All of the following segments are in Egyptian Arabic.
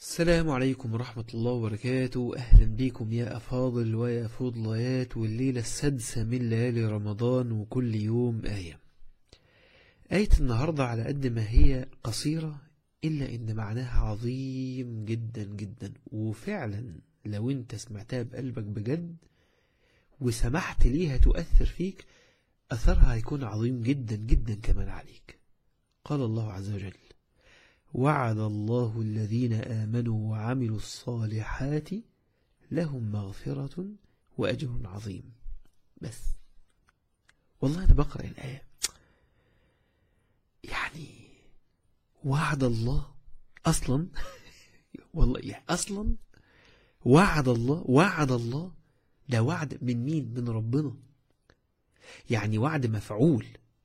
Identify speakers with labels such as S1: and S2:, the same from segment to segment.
S1: السلام عليكم ورحمة الله وبركاته أهلا بكم يا أفاضل ويا فضليات والليلة السادسة من ليالي رمضان وكل يوم آية آية النهاردة على قد ما هي قصيرة إلا إن معناها عظيم جدا جدا وفعلا لو أنت سمعتها بقلبك بجد وسمحت ليها تؤثر فيك أثرها هيكون عظيم جدا جدا كمان عليك قال الله عز وجل وعد الله الذين آمنوا وعملوا الصالحات لهم مغفرة وأجر عظيم بس والله أنا بقرأ الآية يعني وعد الله أصلا والله يعني أصلا وعد الله وعد الله ده وعد من مين من ربنا يعني وعد مفعول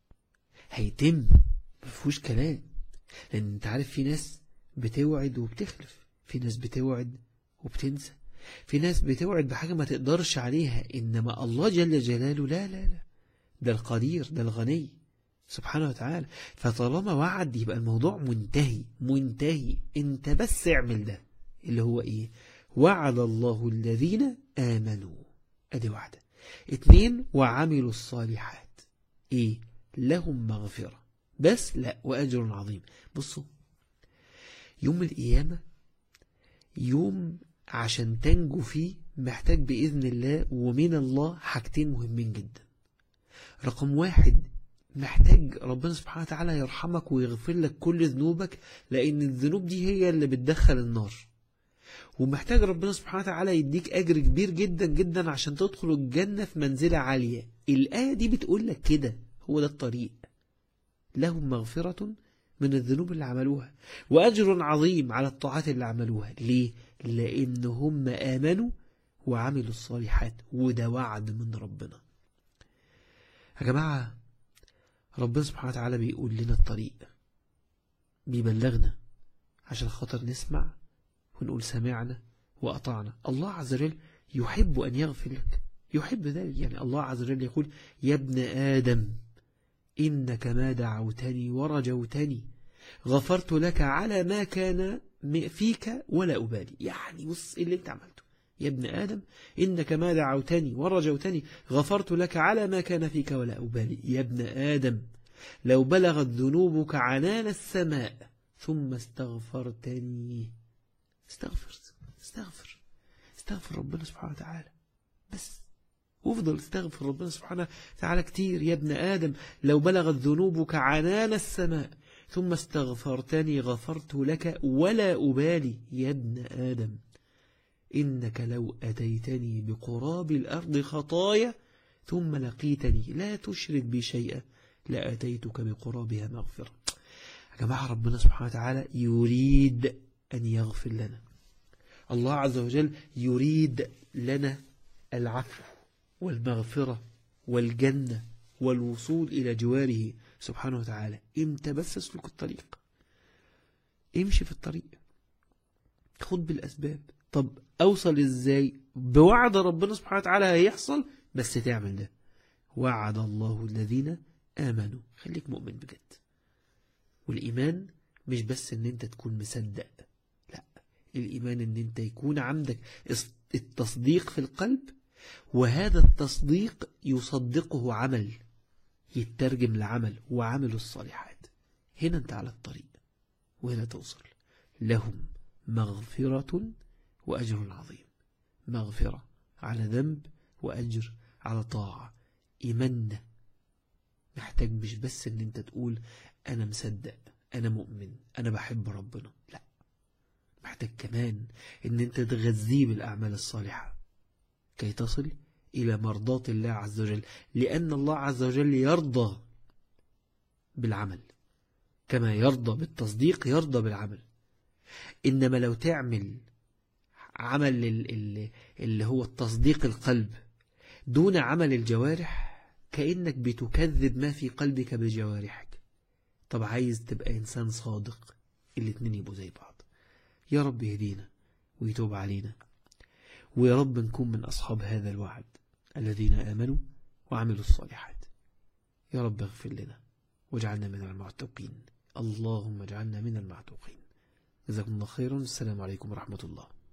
S1: هيتم مفهوش كلام لأن أنت عارف في ناس بتوعد وبتخلف في ناس بتوعد وبتنسى في ناس بتوعد بحاجة ما تقدرش عليها إنما الله جل جلاله لا لا لا ده القدير ده الغني سبحانه وتعالى فطالما وعد يبقى الموضوع منتهي منتهي انت بس اعمل ده اللي هو ايه وعد الله الذين آمنوا ادي واحدة اتنين وعملوا الصالحات ايه لهم مغفرة بس لا وأجر عظيم بصوا يوم القيامة يوم عشان تنجو فيه محتاج بإذن الله ومن الله حاجتين مهمين جدا رقم واحد محتاج ربنا سبحانه وتعالى يرحمك ويغفر لك كل ذنوبك لأن الذنوب دي هي اللي بتدخل النار ومحتاج ربنا سبحانه وتعالى يديك أجر كبير جدا جدا عشان تدخل الجنة في منزلة عالية الآية دي بتقول لك كده هو ده الطريق لهم مغفرة من الذنوب اللي عملوها وأجر عظيم على الطاعات اللي عملوها ليه؟ لأن هم آمنوا وعملوا الصالحات وده وعد من ربنا يا جماعة ربنا سبحانه وتعالى بيقول لنا الطريق بيبلغنا عشان خاطر نسمع ونقول سمعنا وأطعنا الله عز وجل يحب أن يغفر لك يحب ذلك يعني الله عز وجل يقول يا ابن آدم إنك ما دعوتني ورجوتني غفرت لك على ما كان فيك ولا أبالي يعني بص اللي انت عملته يا ابن آدم إنك ما دعوتني ورجوتني غفرت لك على ما كان فيك ولا أبالي يا ابن آدم لو بلغت ذنوبك عنان السماء ثم استغفرتني استغفر استغفر استغفر ربنا سبحانه وتعالى بس وافضل استغفر ربنا سبحانه وتعالى كتير يا ابن آدم لو بلغت ذنوبك عنان السماء ثم استغفرتني غفرت لك ولا أبالي يا ابن آدم إنك لو أتيتني بقراب الأرض خطايا ثم لقيتني لا تشرك بي شيئا لأتيتك بقرابها مغفرة يا جماعة ربنا سبحانه وتعالى يريد أن يغفر لنا الله عز وجل يريد لنا العفو والمغفرة والجنة والوصول إلى جواره سبحانه وتعالى امتى بس اسلك الطريق امشي في الطريق خد بالأسباب طب أوصل إزاي بوعد ربنا سبحانه وتعالى هيحصل بس تعمل ده وعد الله الذين آمنوا خليك مؤمن بجد والإيمان مش بس ان انت تكون مصدق لا الإيمان ان انت يكون عندك التصديق في القلب وهذا التصديق يصدقه عمل يترجم لعمل وعمل الصالحات هنا انت على الطريق وهنا توصل لهم مغفرة وأجر عظيم مغفرة على ذنب وأجر على طاعة إيماننا محتاج مش بس ان انت تقول انا مصدق انا مؤمن انا بحب ربنا لا محتاج كمان ان انت تغذيه بالاعمال الصالحه كي تصل إلى مرضاة الله عز وجل لأن الله عز وجل يرضى بالعمل كما يرضى بالتصديق يرضى بالعمل إنما لو تعمل عمل اللي هو التصديق القلب دون عمل الجوارح كأنك بتكذب ما في قلبك بجوارحك طب عايز تبقى إنسان صادق الاتنين يبقوا زي بعض يا رب يهدينا ويتوب علينا ويا رب نكون من أصحاب هذا الوعد الذين آمنوا وعملوا الصالحات يا رب اغفر لنا واجعلنا من المعتقين اللهم اجعلنا من المعتقين جزاكم الله خيرا السلام عليكم ورحمة الله